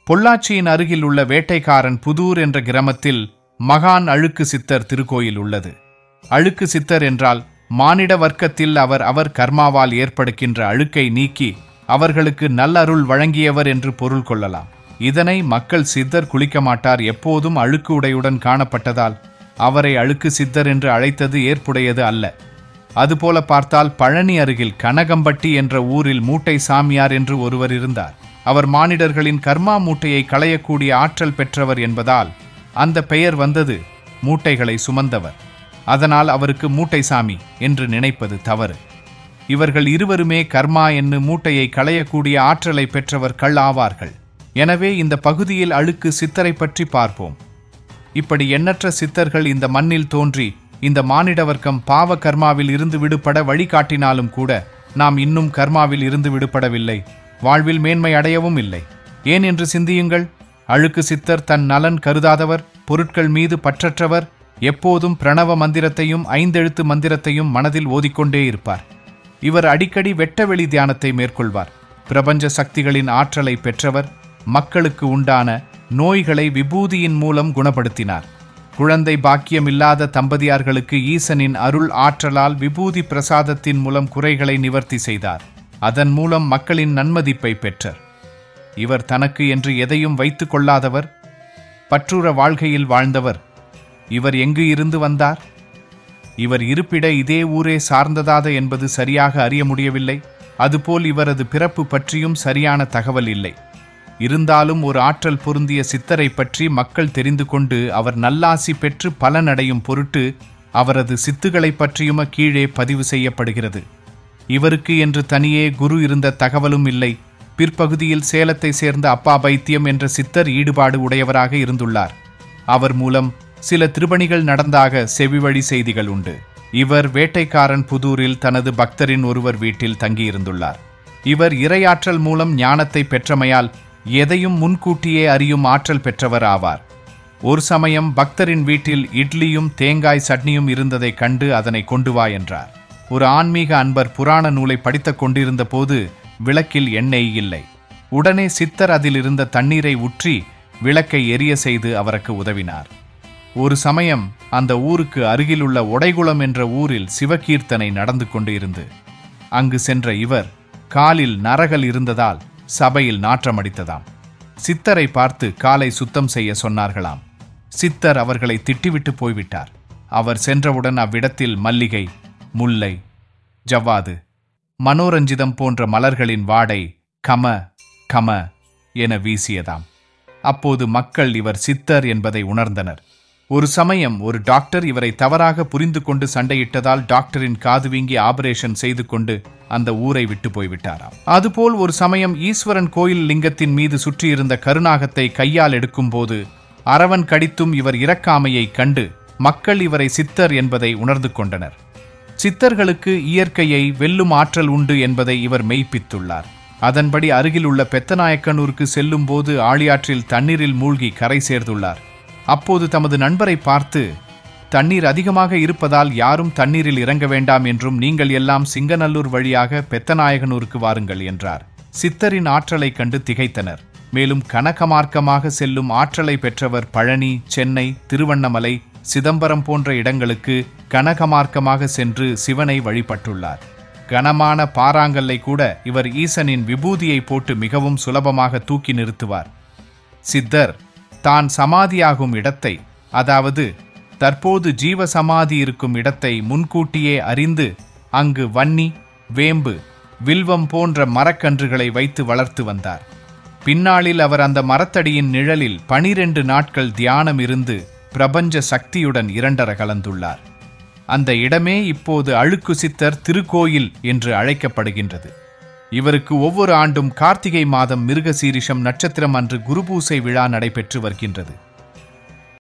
பொள்ளாச்சியின் அருகில் உள்ள வேட்டைக்காரன் புதூர் என்ற கிராமத்தில் மகான் அழுக்கு சித்தர் திருக்கோயில் உள்ளது அழுக்கு சித்தர் என்றால் மானிட வர்க்கத்தில் அவர் அவர் கர்மாவால் ஏற்படுகின்ற அழுக்கை நீக்கி அவர்களுக்கு நல்லருள் வழங்கியவர் என்று பொருள் கொள்ளலாம் இதனை மக்கள் சித்தர் குளிக்க மாட்டார் எப்போதும் அழுக்கு உடையுடன் காணப்பட்டதால் அவரை அழுக்கு சித்தர் என்று அழைத்தது ஏற்புடையது அல்ல அதுபோல பார்த்தால் பழனி அருகில் கனகம்பட்டி என்ற ஊரில் மூட்டை சாமியார் என்று ஒருவர் இருந்தார் அவர் மானிடர்களின் கர்மா மூட்டையை களையக்கூடிய ஆற்றல் பெற்றவர் என்பதால் அந்த பெயர் வந்தது மூட்டைகளை சுமந்தவர் அதனால் அவருக்கு மூட்டை சாமி என்று நினைப்பது தவறு இவர்கள் இருவருமே கர்மா என்னும் மூட்டையை களையக்கூடிய ஆற்றலை பெற்றவர்கள் ஆவார்கள் எனவே இந்த பகுதியில் அழுக்கு சித்தரை பற்றி பார்ப்போம் இப்படி எண்ணற்ற சித்தர்கள் இந்த மண்ணில் தோன்றி இந்த மானிட வர்க்கம் பாவ கர்மாவில் இருந்து விடுபட வழிகாட்டினாலும் கூட நாம் இன்னும் கர்மாவில் இருந்து விடுபடவில்லை வாழ்வில் மேன்மை அடையவும் இல்லை ஏன் என்று சிந்தியுங்கள் அழுக்கு சித்தர் தன் நலன் கருதாதவர் பொருட்கள் மீது பற்றற்றவர் எப்போதும் பிரணவ மந்திரத்தையும் ஐந்தெழுத்து மந்திரத்தையும் மனதில் ஓதிக்கொண்டே இருப்பார் இவர் அடிக்கடி வெட்டவெளி தியானத்தை மேற்கொள்வார் பிரபஞ்ச சக்திகளின் ஆற்றலை பெற்றவர் மக்களுக்கு உண்டான நோய்களை விபூதியின் மூலம் குணப்படுத்தினார் குழந்தை பாக்கியமில்லாத தம்பதியார்களுக்கு ஈசனின் அருள் ஆற்றலால் விபூதி பிரசாதத்தின் மூலம் குறைகளை நிவர்த்தி செய்தார் அதன் மூலம் மக்களின் நன்மதிப்பை பெற்றார் இவர் தனக்கு என்று எதையும் வைத்துக் கொள்ளாதவர் பற்றுற வாழ்க்கையில் வாழ்ந்தவர் இவர் எங்கு இருந்து வந்தார் இவர் இருப்பிட இதே ஊரே சார்ந்ததாத என்பது சரியாக அறிய முடியவில்லை அதுபோல் இவரது பிறப்பு பற்றியும் சரியான தகவல் இல்லை இருந்தாலும் ஒரு ஆற்றல் பொருந்திய சித்தரை பற்றி மக்கள் தெரிந்து கொண்டு அவர் நல்லாசி பெற்று பலனடையும் பொருட்டு அவரது சித்துகளைப் பற்றியும் கீழே பதிவு செய்யப்படுகிறது இவருக்கு என்று தனியே குரு இருந்த தகவலும் இல்லை பிற்பகுதியில் சேலத்தை சேர்ந்த அப்பா பைத்தியம் என்ற சித்தர் ஈடுபாடு உடையவராக இருந்துள்ளார் அவர் மூலம் சில திருப்பணிகள் நடந்தாக செவிவழி செய்திகள் உண்டு இவர் வேட்டைக்காரன் புதூரில் தனது பக்தரின் ஒருவர் வீட்டில் தங்கியிருந்துள்ளார் இவர் இரையாற்றல் மூலம் ஞானத்தை பெற்றமையால் எதையும் முன்கூட்டியே அறியும் ஆற்றல் பெற்றவர் ஆவார் ஒரு சமயம் பக்தரின் வீட்டில் இட்லியும் தேங்காய் சட்னியும் இருந்ததைக் கண்டு அதனை கொண்டு வா என்றார் ஒரு ஆன்மீக அன்பர் புராண நூலை படித்துக் கொண்டிருந்த போது விளக்கில் எண்ணெய் இல்லை உடனே சித்தர் அதில் இருந்த தண்ணீரை ஊற்றி விளக்கை எரிய செய்து அவருக்கு உதவினார் ஒரு சமயம் அந்த ஊருக்கு அருகிலுள்ள ஒடைகுளம் என்ற ஊரில் சிவகீர்த்தனை நடந்து கொண்டு இருந்து அங்கு சென்ற இவர் காலில் நரகல் இருந்ததால் சபையில் நாற்றமடித்ததாம் சித்தரை பார்த்து காலை சுத்தம் செய்ய சொன்னார்களாம் சித்தர் அவர்களை திட்டிவிட்டு போய்விட்டார் அவர் சென்றவுடன் அவ்விடத்தில் மல்லிகை முல்லை ஜவ்வாது மனோரஞ்சிதம் போன்ற மலர்களின் வாடை கம கம என வீசியதாம் அப்போது மக்கள் இவர் சித்தர் என்பதை உணர்ந்தனர் ஒரு சமயம் ஒரு டாக்டர் இவரை தவறாக புரிந்து கொண்டு சண்டையிட்டதால் டாக்டரின் காது வீங்கி ஆபரேஷன் செய்து கொண்டு அந்த ஊரை விட்டு போய்விட்டாராம் அதுபோல் ஒரு சமயம் ஈஸ்வரன் கோயில் லிங்கத்தின் மீது சுற்றியிருந்த கருநாகத்தை கையால் எடுக்கும்போது அரவன் கடித்தும் இவர் இறக்காமையைக் கண்டு மக்கள் இவரை சித்தர் என்பதை உணர்ந்து கொண்டனர் சித்தர்களுக்கு இயற்கையை வெல்லும் ஆற்றல் உண்டு என்பதை இவர் மெய்ப்பித்துள்ளார் அதன்படி அருகில் உள்ள பெத்தநாயக்கனூருக்கு செல்லும் போது ஆழியாற்றில் தண்ணீரில் மூழ்கி கரை சேர்ந்துள்ளார் அப்போது தமது நண்பரை பார்த்து தண்ணீர் அதிகமாக இருப்பதால் யாரும் தண்ணீரில் இறங்க வேண்டாம் என்றும் நீங்கள் எல்லாம் சிங்கநல்லூர் வழியாக பெத்தநாயகனூருக்கு வாருங்கள் என்றார் சித்தரின் ஆற்றலைக் கண்டு திகைத்தனர் மேலும் கனகமார்க்கமாக செல்லும் ஆற்றலை பெற்றவர் பழனி சென்னை திருவண்ணாமலை சிதம்பரம் போன்ற இடங்களுக்கு கனகமார்க்கமாக சென்று சிவனை வழிபட்டுள்ளார் கனமான பாறாங்கல்லை கூட இவர் ஈசனின் விபூதியை போட்டு மிகவும் சுலபமாக தூக்கி நிறுத்துவார் சித்தர் தான் சமாதியாகும் இடத்தை அதாவது தற்போது ஜீவ சமாதி இருக்கும் இடத்தை முன்கூட்டியே அறிந்து அங்கு வன்னி வேம்பு வில்வம் போன்ற மரக்கன்றுகளை வைத்து வளர்த்து வந்தார் பின்னாளில் அவர் அந்த மரத்தடியின் நிழலில் பனிரெண்டு நாட்கள் தியானம் இருந்து பிரபஞ்ச சக்தியுடன் இரண்டர கலந்துள்ளார் அந்த இடமே இப்போது அழுக்கு சித்தர் திருக்கோயில் என்று அழைக்கப்படுகின்றது இவருக்கு ஒவ்வொரு ஆண்டும் கார்த்திகை மாதம் மிருகசீரிஷம் நட்சத்திரம் அன்று குருபூசை விழா நடைபெற்று வருகின்றது